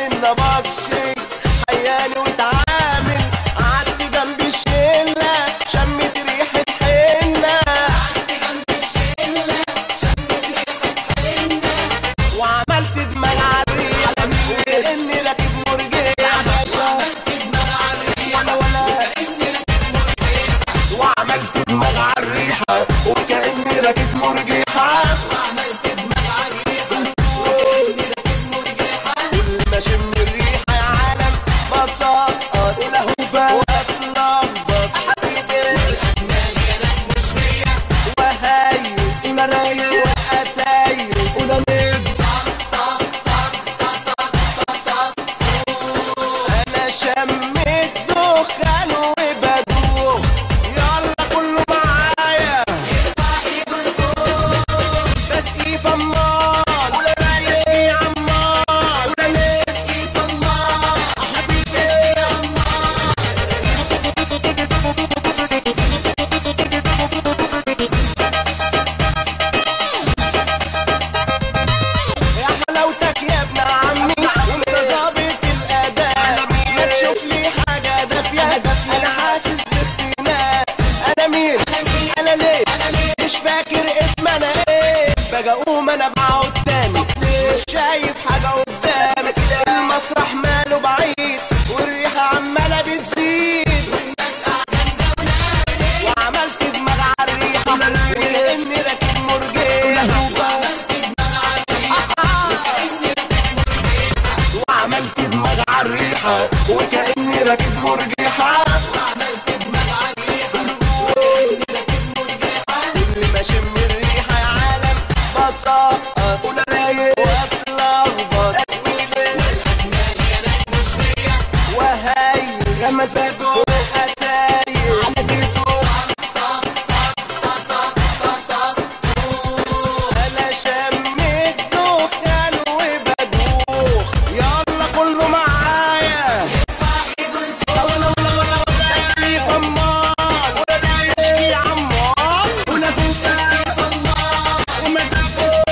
النبض شيء حياني وتعامل قعدت جنب الشلة شمت ريحة حنة وعملت دماغ عالريح وكأني راكب مرجيح ولا ولا وعملت دماغ عالريحة وكأني راكب مرجيحة كل ما اشم الريحة يا عالم بسقط ولهوبة واتلخبط حبيبي وهايس ورايق واتايس ونمد انا شميت دخان وبدوخ يلا كله معايا تسقيف امال ولا تشكي عمال ولا نسقيف امال حبيبي يا حلاوتك يا ابن عمي وانت ظابط الاداء ما تشوف لي حاجه دافيه انا حاسس باختناق انا مين انا ليه مش فاكر اسم انا ايه باجي اقوم انا بقعد تاني مش شايف حاجه قدامي المسرح ماله بعيد والريحه عماله بتزيد وعملت دماغ على الريحه وكاني راكب مرجيحه وعملت دماغ على الريحة وكأني راكب مرجحة كل ما اشم الريحة يا عالم بسقط ولا رايق واتلخبط وهايس غمزات وقتايس على كيفه انا شميت دخان وبدوخ يلا كله معايا تسليف امال ولا تشكي عمال ولا تسليف امال ومزاج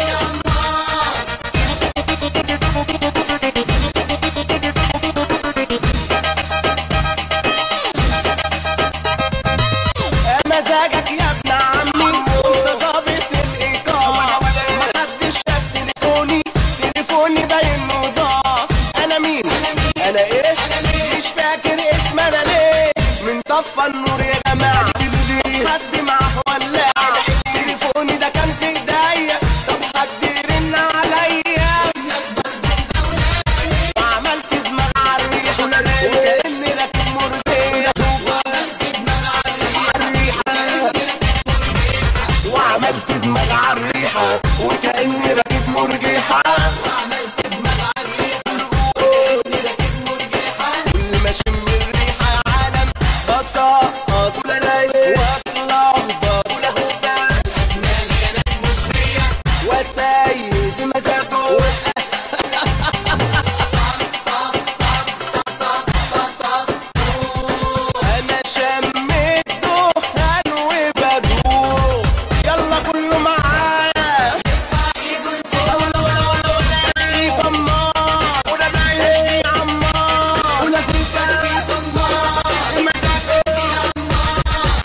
مزاجك يا ابن عمي انت ظابط الايقاع محدش شاف تليفوني تليفوني باين انه ضاع انا مين انا ايه مش فاكر اسم انا ليه من طفى النور يا جماعه حد